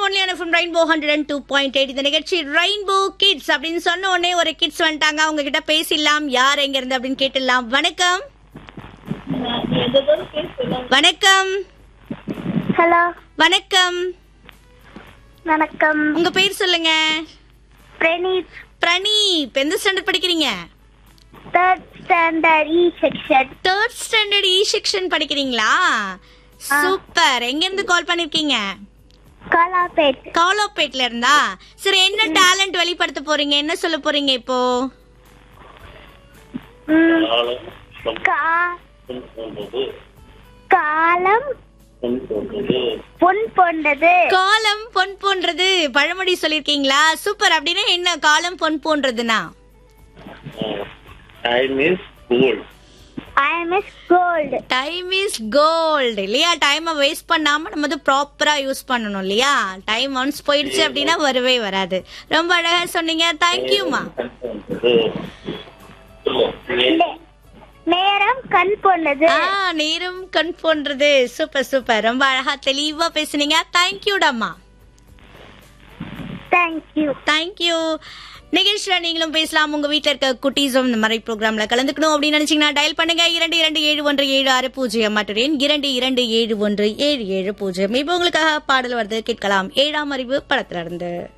ஒன்லியான from Rainbow hundred and two point eight இந்த நிகழ்ச்சி rainbow kids அப்படின்னு சொன்ன உடனே ஒரு கிட்ஸ் வந்துட்டாங்க அவங்க கிட்ட பேசிடலாம் யார் எங்க இருந்து அப்படின்னு கேட்டுடலாம் வணக்கம் வணக்கம் ஹலோ வணக்கம் வணக்கம் உங்க பேர் சொல்லுங்க பிரணீத் பிரணீப் எந்த ஸ்டாண்டர்ட் படிக்கிறீங்க third standard E section third standard E section படிக்கிறீங்களா சூப்பர் எங்க இருந்து கால் பண்ணிருக்கீங்க காலாபேட் காலோப்பேட்ல இருந்தா சரி என்ன டேலண்ட் வெளிப்படுத்த போறீங்க என்ன சொல்ல போறீங்க இப்போ ம், கா- காலம் பொன் போன்றது காலம் பொன் போன்றது பழமொழி சொல்லிருக்கீங்களா சூப்பர் அப்படின்னா என்ன காலம் பொன் போன்றதுன்னா time is gold I am is gold time is gold இல்லையா டைமை வேஸ்ட் பண்ணாம நம்ம வந்து ப்ராப்பரா யூஸ் பண்ணணும் இல்லையா டைம் ஒன்ஸ் போயிடுச்சு அப்படின்னா வரவே வராது ரொம்ப அழகா சொன்னீங்க தேங்க்யூமா நேரம் கண் போனது ஆ நேரம் கண் போன்றது சூப்பர் சூப்பர் ரொம்ப அழகா தெளிவா பேசுனீங்க தேங்க்யூடாம்மா தேங்க்யூ தேங்க்யூ நிகழ்ச்சியில நீங்களும் பேசலாம் உங்க வீட்ல இருக்க குட்டீஸும் இந்த மாதிரி ப்ரோக்ராம்ல கலந்துக்கணும் அப்படின்னு நினைச்சீங்கன்னா டயல் பண்ணுங்க இரண்டு இரண்டு ஏழு ஒன்று ஏழு ஆறு பூஜ்ஜியம் மற்றும் எண் இரண்டு இரண்டு ஏழு ஒன்று ஏழு ஏழு பூஜ்ஜியம் இப்போ உங்களுக்காக பாடல் வருது கேட்கலாம் ஏழாம் அறிவு படத்துல இருந்து